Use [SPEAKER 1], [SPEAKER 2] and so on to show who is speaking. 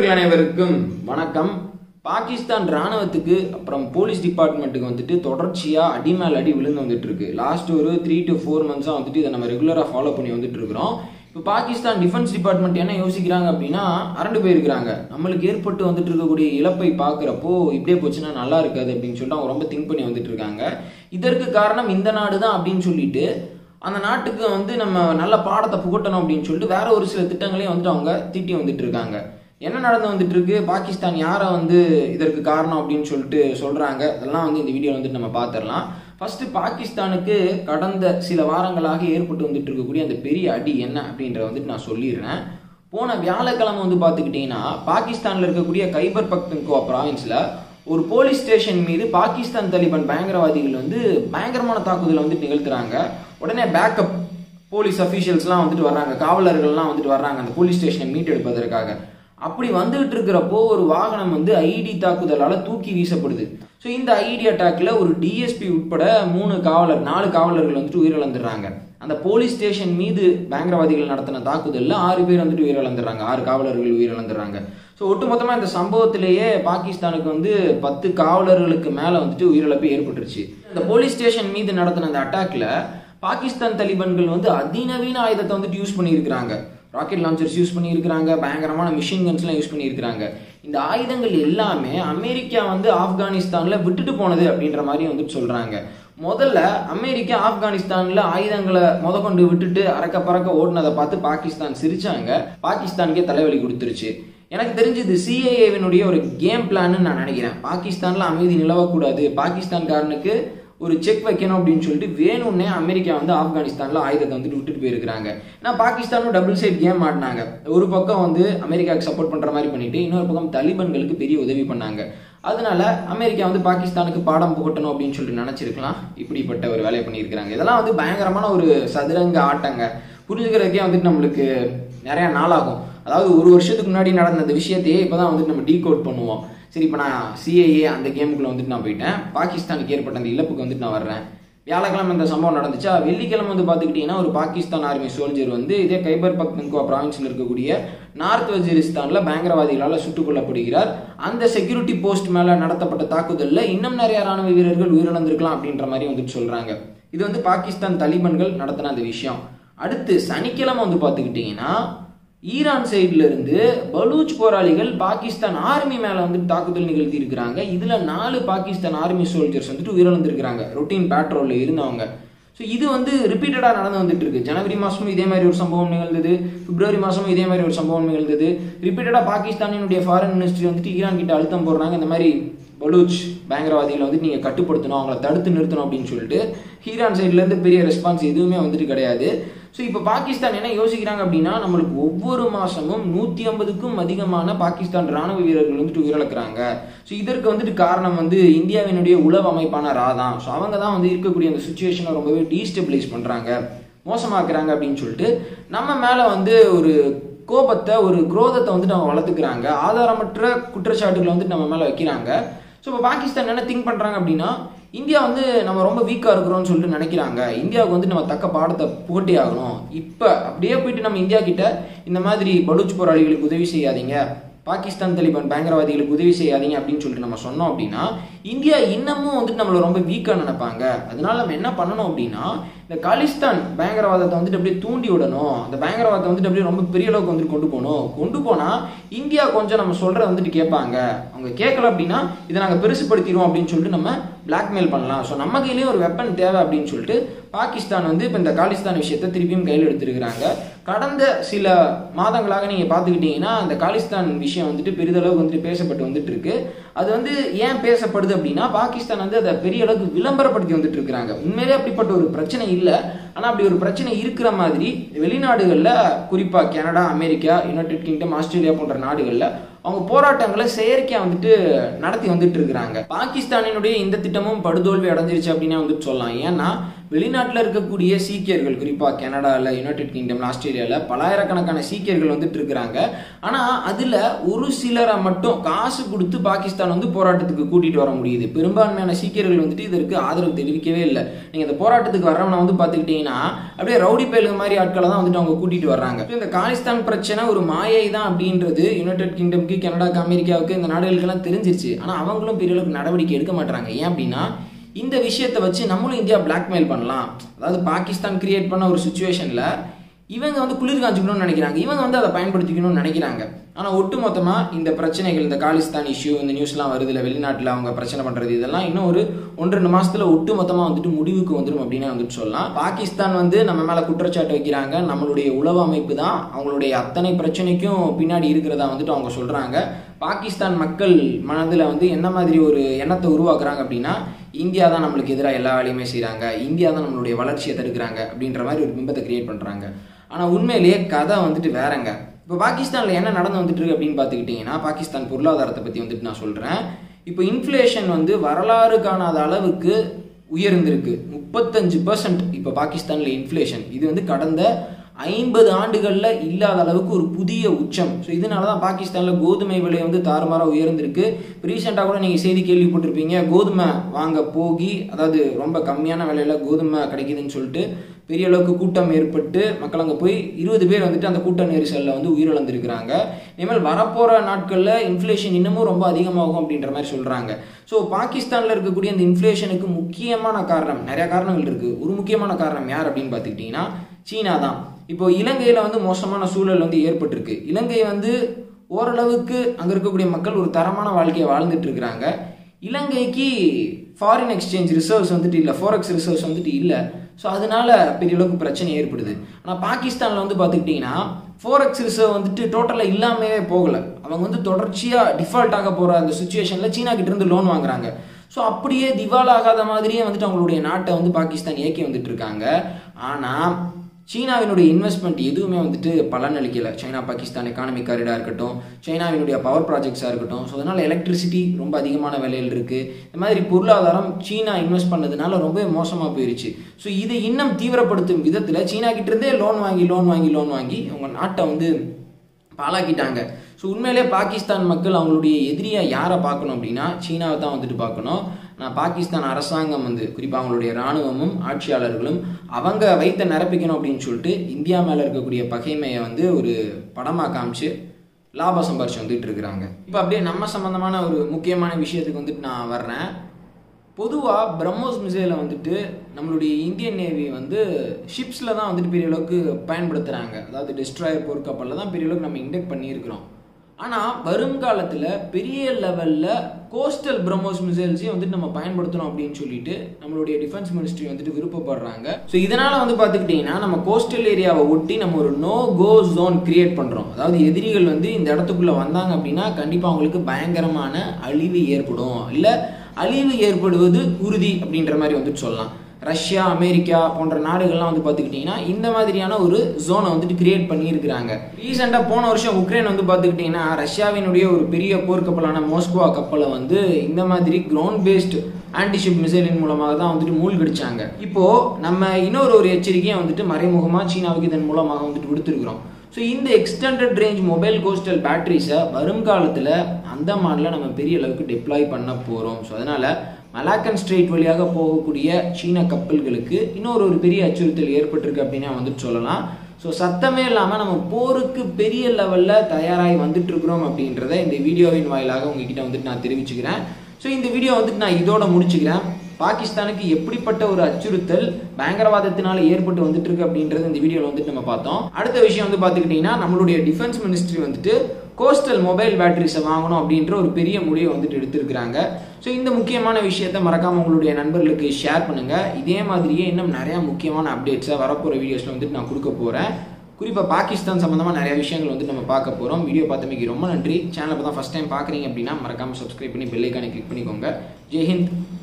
[SPEAKER 1] நண்பர்கள் அனைவருக்கும் வணக்கம் பாகிஸ்தான் ராணுவத்துக்கு அப்புறம் போலீஸ் டிபார்ட்மெண்ட்டுக்கு வந்துட்டு தொடர்ச்சியாக அடி மேல் அடி விழுந்து வந்துட்டு இருக்கு லாஸ்ட் ஒரு த்ரீ டு ஃபோர் மந்த்ஸாக வந்துட்டு இதை நம்ம ரெகுலராக ஃபாலோ பண்ணி வந்துட்டு இருக்கிறோம் இப்போ பாகிஸ்தான் டிஃபென்ஸ் டிபார்ட்மெண்ட் என்ன யோசிக்கிறாங்க அப்படின்னா அரண்டு போயிருக்கிறாங்க நம்மளுக்கு ஏற்பட்டு வந்துட்டு இருக்கக்கூடிய இழப்பை பார்க்குறப்போ இப்படியே போச்சுன்னா நல்லா இருக்காது அப்படின்னு சொல்லிட்டு அவங்க ரொம்ப திங்க் பண்ணி வந்துட்டு இருக்காங்க இதற்கு காரணம் இந்த நாடு தான் அப்படின்னு சொல்லிட்டு அந்த நாட்டுக்கு வந்து நம்ம நல்ல பாடத்தை புகட்டணும் அப்படின்னு சொல்லிட்டு வேற ஒரு சில திட்டங்களையும் வந்துட்டு அவங்க தீட்டி வந்துட்டு இருக்காங்க என்ன நடந்து வந்துட்டு இருக்கு பாகிஸ்தான் யாரை வந்து இதற்கு காரணம் அப்படின்னு சொல்லிட்டு சொல்றாங்க அதெல்லாம் வந்து இந்த வீடியோவில் வந்துட்டு நம்ம பார்த்துடலாம் ஃபர்ஸ்ட் பாகிஸ்தானுக்கு கடந்த சில வாரங்களாக ஏற்பட்டு வந்துட்டு இருக்கக்கூடிய அந்த பெரிய அடி என்ன அப்படின்றத வந்துட்டு நான் சொல்லிடுறேன் போன வியாழக்கிழமை வந்து பார்த்துக்கிட்டிங்கன்னா பாகிஸ்தானில் இருக்கக்கூடிய கைபர் பக்தன்கோவா ப்ராவின்ஸில் ஒரு போலீஸ் ஸ்டேஷன் மீது பாகிஸ்தான் தலிபான் பயங்கரவாதிகள் வந்து பயங்கரமான தாக்குதலை வந்துட்டு நிகழ்த்துறாங்க உடனே பேக்கப் போலீஸ் அஃபீஷியல்ஸ்லாம் வந்துட்டு வர்றாங்க காவலர்கள்லாம் வந்துட்டு வர்றாங்க அந்த போலீஸ் ஸ்டேஷனை மீட்டெடுப்பதற்காக அப்படி வந்துகிட்டு இருக்கிறப்போ ஒரு வாகனம் வந்து ஐடி தாக்குதலால் தூக்கி வீசப்படுது ஸோ இந்த ஐடி அட்டாக்ல ஒரு டிஎஸ்பி உட்பட மூணு காவலர் நாலு காவலர்கள் வந்துட்டு உயிரிழந்துடுறாங்க அந்த போலீஸ் ஸ்டேஷன் மீது பயங்கரவாதிகள் நடத்தின தாக்குதலில் ஆறு பேர் வந்துட்டு உயிரிழந்துடுறாங்க ஆறு காவலர்கள் உயிரிழந்துடுறாங்க ஸோ ஒட்டுமொத்தமாக இந்த சம்பவத்திலேயே பாகிஸ்தானுக்கு வந்து பத்து காவலர்களுக்கு மேலே வந்துட்டு உயிரிழப்பு ஏற்பட்டுருச்சு இந்த போலீஸ் ஸ்டேஷன் மீது நடத்தின அந்த அட்டாக்ல பாகிஸ்தான் தலிபான்கள் வந்து அதிநவீன ஆயுதத்தை வந்துட்டு யூஸ் பண்ணியிருக்கிறாங்க ராக்கெட் லான்ச்சர்ஸ் யூஸ் பண்ணியிருக்கிறாங்க பயங்கரமான மிஷின் கன்ஸ்லாம் யூஸ் பண்ணியிருக்கிறாங்க இந்த ஆயுதங்கள் எல்லாமே அமெரிக்கா வந்து ஆப்கானிஸ்தானில் விட்டுட்டு போனது அப்படின்ற மாதிரி வந்துட்டு சொல்கிறாங்க முதல்ல அமெரிக்கா ஆப்கானிஸ்தானில் ஆயுதங்களை முத கொண்டு விட்டுட்டு அறக்க பறக்க ஓடினதை பார்த்து பாகிஸ்தான் சிரிச்சாங்க பாகிஸ்தானுக்கே தலைவலி கொடுத்துருச்சு எனக்கு தெரிஞ்சது சிஏஏவினுடைய ஒரு கேம் பிளான்னு நான் நினைக்கிறேன் பாகிஸ்தானில் அமைதி நிலவக்கூடாது பாகிஸ்தான்காரனுக்கு ஒரு செக் வைக்கணும் அப்படின்னு சொல்லிட்டு வேணும்னே அமெரிக்கா வந்து ஆப்கானிஸ்தானில் ஆயுதத்தை வந்துட்டு விட்டுட்டு போயிருக்கிறாங்க ஏன்னா பாகிஸ்தானும் டபுள் சைட் கேம் ஆடினாங்க ஒரு பக்கம் வந்து அமெரிக்காவுக்கு சப்போர்ட் பண்ணுற மாதிரி பண்ணிட்டு இன்னொரு பக்கம் தலிபன்களுக்கு பெரிய உதவி பண்ணாங்க அதனால அமெரிக்கா வந்து பாகிஸ்தானுக்கு பாடம் புகட்டணும் அப்படின்னு சொல்லிட்டு நினச்சிருக்கலாம் இப்படிப்பட்ட ஒரு வேலையை பண்ணியிருக்கிறாங்க இதெல்லாம் வந்து பயங்கரமான ஒரு சதுரங்க ஆட்டங்க புரிஞ்சுக்கிறதுக்கே வந்துட்டு நம்மளுக்கு நிறைய நாளாகும் அதாவது ஒரு வருஷத்துக்கு முன்னாடி நடந்த அந்த விஷயத்தையே இப்போ தான் வந்துட்டு நம்ம டீகோட் பண்ணுவோம் சரி இப்போ நான் சிஏஏ அந்த கேமுக்குள்ள வந்துட்டு நான் போயிட்டேன் பாகிஸ்தானுக்கு ஏற்பட்ட அந்த இழப்புக்கு வந்துட்டு நான் வர்றேன் வியாழக்கிழமை இந்த சம்பவம் நடந்துச்சா வெள்ளிக்கிழமை வந்து பார்த்துக்கிட்டிங்கன்னா ஒரு பாகிஸ்தான் ஆர்மி சோல்ஜர் வந்து இதே கைபர் பக்தன்கோவா ப்ராவின்ஸில் இருக்கக்கூடிய நார்த் வஜிரிஸ்தானில் பயங்கரவாதிகளால் சுட்டுக் கொல்லப்படுகிறார் அந்த செக்யூரிட்டி போஸ்ட் மேலே நடத்தப்பட்ட தாக்குதலில் இன்னும் நிறைய ராணுவ வீரர்கள் உயிரிழந்திருக்கலாம் அப்படின்ற மாதிரி வந்துட்டு சொல்கிறாங்க இது வந்து பாகிஸ்தான் தலிபன்கள் நடத்தின அந்த விஷயம் அடுத்து சனிக்கிழமை வந்து பார்த்துக்கிட்டிங்கன்னா ஈரான் சைட்ல இருந்து பலூச் போராளிகள் பாகிஸ்தான் ஆர்மி மேல வந்துட்டு தாக்குதல் நிகழ்த்தி இருக்கிறாங்க இதுல நாலு பாகிஸ்தான் ஆர்மி சோல்ஜர்ஸ் வந்துட்டு உயிரிழந்திருக்கிறாங்க ரொட்டீன் பேட்ரோல்ல இருந்தவங்க ஸோ இது வந்து ரிப்பீட்டடாக நடந்து வந்துட்டு இருக்கு ஜனவரி மாதமும் இதே மாதிரி ஒரு சம்பவம் நிகழ்ந்தது பிப்ரவரி மாதமும் இதே மாதிரி ஒரு சம்பவம் நிகழ்ந்தது ரிப்பீட்டடாக பாகிஸ்தானினுடைய ஃபாரின் மினிஸ்ட்ரி வந்துட்டு ஈரான் கிட்ட அழுத்தம் போடுறாங்க இந்த மாதிரி பலூச் பயங்கரவாதிகளை வந்து நீங்கள் கட்டுப்படுத்தணும் அவங்கள தடுத்து நிறுத்தணும் அப்படின்னு சொல்லிட்டு ஈரான் சைட்லேருந்து பெரிய ரெஸ்பான்ஸ் எதுவுமே வந்துட்டு கிடையாது ஸோ இப்போ பாகிஸ்தான் என்ன யோசிக்கிறாங்க அப்படின்னா நம்மளுக்கு ஒவ்வொரு மாதமும் நூற்றி ஐம்பதுக்கும் அதிகமான பாகிஸ்தான் ராணுவ வீரர்கள் வந்துட்டு உயிரிழக்கிறாங்க ஸோ இதற்கு வந்துட்டு காரணம் வந்து இந்தியாவினுடைய உளவு அமைப்பான ரா தான் ஸோ அவங்க தான் வந்து இருக்கக்கூடிய அந்த சுச்சுவேஷனை ரொம்பவே டீஸ்டபிளைஸ் பண்ணுறாங்க மோசமாக்குறாங்க அப்படின்னு சொல்லிட்டு நம்ம மேலே வந்து ஒரு கோபத்தை ஒரு குரோதத்தை வந்துட்டு அவங்க வளர்த்துக்கிறாங்க ஆதாரமற்ற குற்றச்சாட்டுகளை வந்துட்டு நம்ம மேலே வைக்கிறாங்க ஸோ இப்போ பாகிஸ்தான் என்ன திங்க் பண்ணுறாங்க அப்படின்னா இந்தியா வந்து நம்ம ரொம்ப வீக்காக இருக்கிறோம்னு சொல்லிட்டு நினைக்கிறாங்க இந்தியாவுக்கு வந்து நம்ம தக்க பாடத்தை புகட்டி ஆகணும் இப்போ அப்படியே போயிட்டு நம்ம இந்தியா கிட்ட இந்த மாதிரி பலூச் போராளிகளுக்கு உதவி செய்யாதீங்க பாகிஸ்தான் தலிபான் பயங்கரவாதிகளுக்கு உதவி செய்யாதீங்க அப்படின்னு சொல்லிட்டு நம்ம சொன்னோம் அப்படின்னா இந்தியா இன்னமும் வந்துட்டு நம்மளை ரொம்ப வீக்காக நினைப்பாங்க அதனால நம்ம என்ன பண்ணணும் அப்படின்னா இந்த காலிஸ்தான் பயங்கரவாதத்தை வந்துட்டு அப்படியே தூண்டி விடணும் அந்த பயங்கரவாதத்தை வந்துட்டு அப்படியே ரொம்ப பெரிய அளவுக்கு வந்துட்டு கொண்டு போகணும் கொண்டு போனால் இந்தியா கொஞ்சம் நம்ம சொல்கிறத வந்துட்டு கேட்பாங்க அவங்க கேட்கல அப்படின்னா இதை நாங்கள் பெருசுப்படுத்திடுவோம் அப்படின்னு சொல்லிட்டு நம்ம பிளாக்மெயில் பண்ணலாம் ஸோ நம்ம கையிலேயே ஒரு வெப்பன் தேவை அப்படின்னு சொல்லிட்டு பாகிஸ்தான் வந்து இப்போ இந்த காலிஸ்தான் விஷயத்தை திருப்பியும் கையில் எடுத்திருக்கிறாங்க கடந்த சில மாதங்களாக நீங்கள் பார்த்துக்கிட்டிங்கன்னா அந்த காலிஸ்தான் விஷயம் வந்துட்டு பெரிதளவுக்கு வந்துட்டு பேசப்பட்டு வந்துட்டு இருக்கு அது வந்து ஏன் பேசப்படுது அப்படின்னா பாகிஸ்தான் வந்து அதை பெரிய அளவுக்கு விளம்பரப்படுத்தி வந்துட்டு இருக்கிறாங்க உண்மையிலே அப்படிப்பட்ட ஒரு பிரச்சனை இல்லை ஆனால் அப்படி ஒரு பிரச்சனை இருக்கிற மாதிரி வெளிநாடுகளில் குறிப்பாக Canada America United Kingdom Australia போன்ற நாடுகளில் அவங்க போராட்டங்களை செயற்கையாக வந்துட்டு நடத்தி வந்துட்டு இருக்கிறாங்க பாகிஸ்தானினுடைய இந்த திட்டமும் படுதோல்வி அடைஞ்சிருச்சு அப்படின்னு வந்துட்டு சொல்லலாம் ஏன்னா வெளிநாட்டில் இருக்கக்கூடிய சீக்கியர்கள் குறிப்பாக கனடாவில் யுனைடெட் கிங்டம் ஆஸ்திரேலியாவில் பலாயிரக்கணக்கான சீக்கியர்கள் வந்துட்டு இருக்கிறாங்க ஆனால் அதில் ஒரு சிலரை மட்டும் காசு கொடுத்து பாகிஸ்தான் வந்து போராட்டத்துக்கு கூட்டிகிட்டு வர முடியுது பெரும்பான்மையான சீக்கியர்கள் வந்துட்டு இதற்கு ஆதரவு தெரிவிக்கவே இல்லை நீங்கள் இந்த போராட்டத்துக்கு வர்றவனை வந்து பார்த்துக்கிட்டிங்கன்னா அப்படியே ரவுடி பயலுங்க மாதிரி ஆட்களை தான் வந்துட்டு அவங்க கூட்டிகிட்டு வர்றாங்க இந்த காலிஸ்தான் பிரச்சனை ஒரு மாயை தான் அப்படின்றது யுனைடெட் கிங்டம்க்கு கனடாக்கு அமெரிக்காவுக்கு இந்த நாடுகளுக்கெல்லாம் தெரிஞ்சிருச்சு ஆனால் அவங்களும் பெரிய அளவுக்கு நடவடிக்கை எடுக்க மாட்டாங்க ஏன் அப்படின்னா இந்த விஷயத்தை வச்சு நம்மளும் இந்தியா பிளாக்மெயில் பண்ணலாம் அதாவது பாகிஸ்தான் கிரியேட் பண்ண ஒரு சுச்சுவேஷனில் இவங்க வந்து குளிர் காஞ்சிக்கணும்னு நினைக்கிறாங்க இவங்க வந்து அதை பயன்படுத்திக்கணும்னு நினைக்கிறாங்க ஆனால் ஒட்டுமொத்தமாக இந்த பிரச்சனைகள் இந்த காலிஸ்தான் இஷ்யூ இந்த நியூஸ்லாம் வருது இல்லை வெளிநாட்டில் அவங்க பிரச்சனை பண்ணுறது இதெல்லாம் இன்னும் ஒரு ஒன்று ரெண்டு மாதத்தில் ஒட்டுமொத்தமாக வந்துட்டு முடிவுக்கு வந்துடும் அப்படின்னு வந்துட்டு சொல்லலாம் பாகிஸ்தான் வந்து நம்ம மேலே குற்றச்சாட்டு வைக்கிறாங்க நம்மளுடைய உளவு அமைப்பு தான் அவங்களுடைய அத்தனை பிரச்சனைக்கும் பின்னாடி இருக்கிறதா வந்துட்டு அவங்க சொல்கிறாங்க பாகிஸ்தான் மக்கள் மனதில் வந்து என்ன மாதிரி ஒரு எண்ணத்தை உருவாக்குறாங்க அப்படின்னா இந்தியா தான் நம்மளுக்கு எதிராக எல்லா வேலையுமே செய்கிறாங்க இந்தியா தான் நம்மளுடைய வளர்ச்சியை தடுக்கிறாங்க அப்படின்ற மாதிரி ஒரு பிம்பத்தை கிரியேட் பண்ணுறாங்க ஆனால் உண்மையிலேயே கதை வந்துட்டு வேறங்க இப்போ பாகிஸ்தானில் என்ன நடந்து வந்துட்டு இருக்கு அப்படின்னு பார்த்துக்கிட்டிங்கன்னா பாகிஸ்தான் பொருளாதாரத்தை பற்றி வந்துட்டு நான் சொல்கிறேன் இப்போ இன்ஃப்ளேஷன் வந்து வரலாறு காணாத அளவுக்கு உயர்ந்திருக்கு முப்பத்தஞ்சு பர்சன்ட் இப்போ பாகிஸ்தானில் இன்ஃப்ளேஷன் இது வந்து கடந்த ஐம்பது ஆண்டுகளில் இல்லாத அளவுக்கு ஒரு புதிய உச்சம் ஸோ இதனால தான் பாகிஸ்தானில் கோதுமை விலை வந்து தாறுமாறாக உயர்ந்திருக்கு ரீசெண்டாக கூட நீங்கள் செய்தி கேள்விப்பட்டிருப்பீங்க கோதுமை வாங்க போகி அதாவது ரொம்ப கம்மியான விலையில் கோதுமை கிடைக்குதுன்னு சொல்லிட்டு பெரிய அளவுக்கு கூட்டம் ஏற்பட்டு மக்கள் அங்கே போய் இருபது பேர் வந்துட்டு அந்த கூட்ட நெரிசலில் வந்து உயிரிழந்திருக்கிறாங்க இனிமேல் வரப்போகிற நாட்களில் இன்ஃப்ளேஷன் இன்னமும் ரொம்ப அதிகமாகும் அப்படின்ற மாதிரி சொல்கிறாங்க ஸோ பாகிஸ்தானில் இருக்கக்கூடிய அந்த இன்ஃப்ளேஷனுக்கு முக்கியமான காரணம் நிறைய காரணங்கள் இருக்குது ஒரு முக்கியமான காரணம் யார் அப்படின்னு பார்த்துக்கிட்டிங்கன்னா சீனா தான் இப்போ இலங்கையில் வந்து மோசமான சூழல் வந்து ஏற்பட்டிருக்கு இலங்கை வந்து ஓரளவுக்கு அங்கே இருக்கக்கூடிய மக்கள் ஒரு தரமான வாழ்க்கையை வாழ்ந்துட்டு இருக்கிறாங்க இலங்கைக்கு ஃபாரின் எக்ஸ்சேஞ்ச் ரிசர்வ்ஸ் வந்துட்டு இல்லை ஃபாரெக்ஸ் ரிசர்வ்ஸ் வந்துட்டு இல்லை ஸோ அதனால பெரிய அளவுக்கு பிரச்சனை ஏற்படுது ஆனால் பாகிஸ்தானில் வந்து பார்த்துக்கிட்டிங்கன்னா ஃபோரெக்ஸ் ரிசர்வ் வந்துட்டு டோட்டலாக இல்லாமவே போகலை அவங்க வந்து தொடர்ச்சியாக டிஃபால்ட் ஆக போகிற அந்த சுச்சுவேஷனில் சீனா கிட்டேருந்து லோன் வாங்குறாங்க ஸோ அப்படியே திவாலாகாத மாதிரியே வந்துட்டு அவங்களுடைய நாட்டை வந்து பாகிஸ்தான் இயக்கி வந்துட்டு இருக்காங்க ஆனால் சீனாவினுடைய இன்வெஸ்ட்மெண்ட் எதுவுமே வந்துட்டு பலன் அளிக்கலை சைனா பாகிஸ்தான் எக்கானமிக் காரிடாக இருக்கட்டும் சைனாவினுடைய பவர் ப்ராஜெக்ட்ஸாக இருக்கட்டும் ஸோ அதனால் எலக்ட்ரிசிட்டி ரொம்ப அதிகமான விலையில் இருக்குது இந்த மாதிரி பொருளாதாரம் சீனா இன்வெஸ்ட் பண்ணதுனால ரொம்ப மோசமாக போயிருச்சு ஸோ இதை இன்னும் தீவிரப்படுத்தும் விதத்தில் சீனா கிட்டேருந்தே லோன் வாங்கி லோன் வாங்கி லோன் வாங்கி அவங்க நாட்டை வந்து பாலாக்கிட்டாங்க ஸோ உண்மையிலே பாகிஸ்தான் மக்கள் அவங்களுடைய எதிரியாக யாரை பார்க்கணும் அப்படின்னா சீனாவை தான் வந்துட்டு பார்க்கணும் நான் பாகிஸ்தான் அரசாங்கம் வந்து குறிப்பாக அவங்களுடைய இராணுவமும் ஆட்சியாளர்களும் அவங்க வைத்த நிரப்பிக்கணும் அப்படின்னு சொல்லிட்டு இந்தியா மேலே இருக்கக்கூடிய பகைமையை வந்து ஒரு படமாக காமிச்சு லாபம் சம்பாரிச்சு வந்துட்டு இருக்கிறாங்க இப்போ அப்படியே நம்ம சம்மந்தமான ஒரு முக்கியமான விஷயத்துக்கு வந்துட்டு நான் வர்றேன் பொதுவாக பிரம்மோஸ் மிசைலை வந்துட்டு நம்மளுடைய இந்தியன் நேவி வந்து ஷிப்ஸில் தான் வந்துட்டு பெரிய அளவுக்கு பயன்படுத்துகிறாங்க அதாவது டிஸ்ட்ராயர் போர்க்கப்பலில் தான் பெரிய அளவுக்கு நம்ம இண்டெக்ட் பண்ணியிருக்கிறோம் ஆனால் வருங்காலத்தில் பெரிய லெவலில் கோஸ்டல் பிரம்மோஸ் மிசைல்ஸையும் வந்துட்டு நம்ம பயன்படுத்தணும் அப்படின்னு சொல்லிட்டு நம்மளுடைய டிஃபென்ஸ் மினிஸ்ட்ரி வந்துட்டு விருப்பப்படுறாங்க ஸோ இதனால் வந்து பார்த்துக்கிட்டிங்கன்னா நம்ம கோஸ்டல் ஏரியாவை ஒட்டி நம்ம ஒரு நோ கோ ஜோன் கிரியேட் பண்ணுறோம் அதாவது எதிரிகள் வந்து இந்த இடத்துக்குள்ளே வந்தாங்க அப்படின்னா கண்டிப்பாக அவங்களுக்கு பயங்கரமான அழிவு ஏற்படும் இல்லை அழிவு ஏற்படுவது உறுதி அப்படின்ற மாதிரி வந்துட்டு சொல்லலாம் ரஷ்யா அமெரிக்கா போன்ற நாடுகள்லாம் வந்து பார்த்துக்கிட்டிங்கன்னா இந்த மாதிரியான ஒரு ஜோனை வந்துட்டு கிரியேட் பண்ணியிருக்கிறாங்க ரீசெண்டாக போன வருஷம் உக்ரைன் வந்து பார்த்துக்கிட்டிங்கன்னா ரஷ்யாவினுடைய ஒரு பெரிய போர்க்கப்பலான மோஸ்குவா கப்பலை வந்து இந்த மாதிரி கிரவுண்ட் பேஸ்டு ஆன்டிஷிப் மிசைலின் மூலமாக தான் வந்துட்டு மூழ்கடிச்சாங்க இப்போது நம்ம இன்னொரு ஒரு எச்சரிக்கையை வந்துட்டு மறைமுகமாக சீனாவுக்கு இதன் மூலமாக வந்துட்டு விடுத்திருக்கிறோம் ஸோ இந்த எக்ஸ்டெண்டட் ரேஞ்ச் மொபைல் கோஸ்டல் பேட்டரிஸை வருங்காலத்தில் அந்தமானில் நம்ம பெரிய அளவுக்கு டிப்ளாய் பண்ண போகிறோம் ஸோ அதனால் மலாக்கன் ஸ்ட்ரெயிட் வழியாக போகக்கூடிய சீன கப்பல்களுக்கு இன்னொரு ஒரு பெரிய அச்சுறுத்தல் ஏற்பட்டிருக்கு அப்படின்னு வந்துட்டு சொல்லலாம் ஸோ சத்தமே இல்லாமல் நம்ம போருக்கு பெரிய லெவலில் தயாராகி வந்துட்டு இருக்கிறோம் அப்படின்றத இந்த வீடியோவின் வாயிலாக உங்ககிட்ட வந்துட்டு நான் தெரிவிச்சுக்கிறேன் ஸோ இந்த வீடியோ வந்துட்டு நான் இதோட முடிச்சுக்கிறேன் பாகிஸ்தானுக்கு எப்படிப்பட்ட ஒரு அச்சுறுத்தல் பயங்கரவாதத்தினால ஏற்பட்டு வந்துட்டு இருக்கு அப்படின்றது இந்த வீடியோவில் வந்துட்டு நம்ம பார்த்தோம் அடுத்த விஷயம் வந்து பார்த்துக்கிட்டிங்கன்னா நம்மளுடைய டிஃபென்ஸ் மினிஸ்ட்ரி வந்துட்டு கோஸ்டல் மொபைல் பேட்டரிஸை வாங்கணும் அப்படின்ற ஒரு பெரிய முடிவை வந்துட்டு எடுத்திருக்கிறாங்க ஸோ இந்த முக்கியமான விஷயத்த மறக்காமல் உங்களுடைய நண்பர்களுக்கு ஷேர் பண்ணுங்கள் இதே மாதிரியே இன்னும் நிறையா முக்கியமான அப்டேட்ஸை வரப்போகிற வீடியோஸில் வந்துட்டு நான் கொடுக்க போகிறேன் குறிப்பாக பாகிஸ்தான் சம்மந்தமாக நிறைய விஷயங்கள் வந்து நம்ம பார்க்க போகிறோம் வீடியோ பார்த்தமைக்கு ரொம்ப நன்றி சேனலை தான் ஃபஸ்ட் டைம் பார்க்குறீங்க அப்படின்னா மறக்காமல் சப்ஸ்கிரைப் பண்ணி பெல்லைக்கானே கிளிக் பண்ணிக்கோங்க ஜெய்ஹிந்த்